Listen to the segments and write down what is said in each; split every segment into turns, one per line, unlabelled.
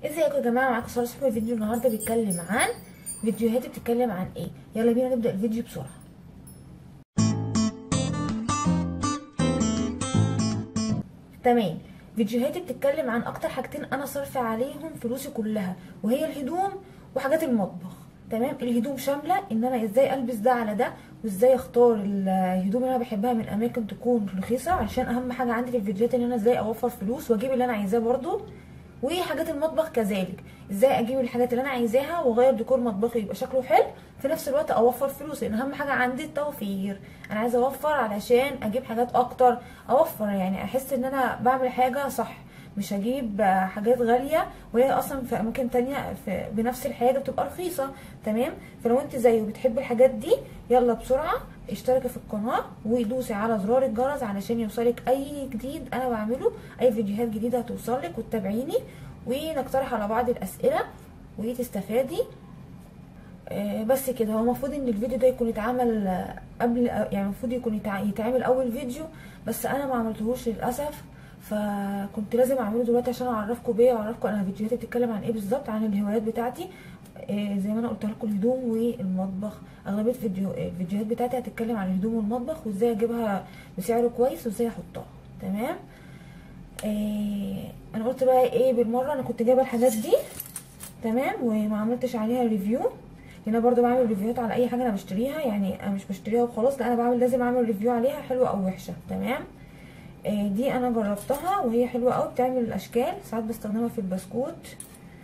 ازيكم يا جماعه معاكم ساره صبحي الفيديو النهارده بيتكلم عن فيديوهات بتتكلم عن ايه يلا بينا نبدا الفيديو بسرعه تمام فيديوهاتي بتتكلم عن اكتر حاجتين انا صارفه عليهم فلوسي كلها وهي الهدوم وحاجات المطبخ تمام الهدوم شامله ان انا ازاي البس ده على ده وازاي اختار الهدوم اللي انا بحبها من اماكن تكون رخيصه عشان اهم حاجه عندي في الفيديوهات ان انا ازاي اوفر فلوس واجيب اللي انا عايزاه برضو وحاجات المطبخ كذلك ازاي اجيب الحاجات اللي انا عايزاها واغير ديكور مطبخي يبقى شكله حلو في نفس الوقت اوفر فلوس لان اهم حاجه عندي التوفير انا عايزه اوفر علشان اجيب حاجات اكتر اوفر يعني احس ان انا بعمل حاجه صح مش هجيب حاجات غاليه وهي اصلا في اماكن تانية في بنفس الحاجه بتبقى رخيصه تمام فلو انت زيي وبتحبي الحاجات دي يلا بسرعه اشتركي في القناه ودوسي على زرار الجرس علشان يوصلك اي جديد انا بعمله اي فيديوهات جديده هتوصلك وتتابعيني ونقترح على بعض الاسئله وتستفادي آه بس كده هو المفروض ان الفيديو ده يكون اتعمل قبل يعني المفروض يكون يتعمل اول فيديو بس انا ما عملتهوش للاسف فكنت لازم اعمله دلوقتي عشان اعرفكم بيا واعرفكم انا فيديوهاتي بتتكلم عن ايه بالظبط عن الهوايات بتاعتي آه زي ما انا قلت لكم الهدوم والمطبخ اغلبيه فيديو الفيديوهات بتاعتي هتتكلم عن الهدوم والمطبخ وازاي اجيبها بسعر كويس وازاي احطها تمام آه انا قلت بقى ايه بالمره انا كنت جايبه الحاجات دي تمام وما عملتش عليها ريفيو هنا برضو بعمل ريفيوهات على اي حاجه انا بشتريها يعني انا مش بشتريها وخلاص لا انا بعمل لازم اعمل ريفيو عليها حلوه او وحشه تمام آه دي انا جربتها وهي حلوه قوي بتعمل الاشكال ساعات بستخدمها في البسكوت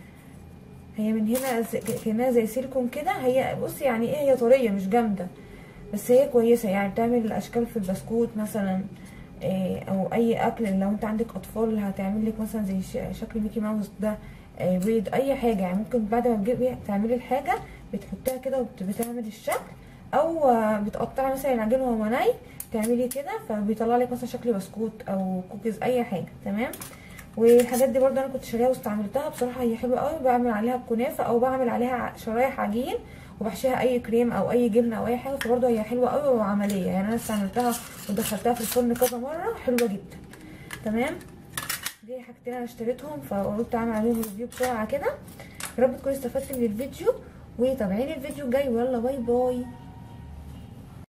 هي من هنا كانها زي سيليكون كده هي بصي يعني ايه هي طريه مش جامده بس هي كويسه يعني بتعمل الاشكال في البسكوت مثلا او اي اكل لو انت عندك اطفال هتعمل لك مثلا زي شكل ميكي ماوس ده بيض اي حاجه يعني ممكن بعد ما تجيبي تعملي الحاجه بتحطيها كده وبتعمل الشكل او بتقطعي مثلا العجين وهو ني تعملي كده فبيطلع لك مثلا شكل بسكوت او كوكيز اي حاجه تمام والحاجات دي برده انا كنت شاريها واستعملتها بصراحه هي حلوه قوي بعمل عليها الكنافه او بعمل عليها شرايح عجين وبحشيها اي كريم او اي جبنه او اي حاجه فبرضه هي حلوه قوي وعمليه يعني انا استعملتها ودخلتها في الفرن كذا مره حلوه جدا تمام دي حاجتين انا اشتريتهم فقلت اعمل عليهم ريفيو بسرعه كده يا رب تكونوا استفدتوا من الفيديو وتابعيني الفيديو الجاي ويلا باي باي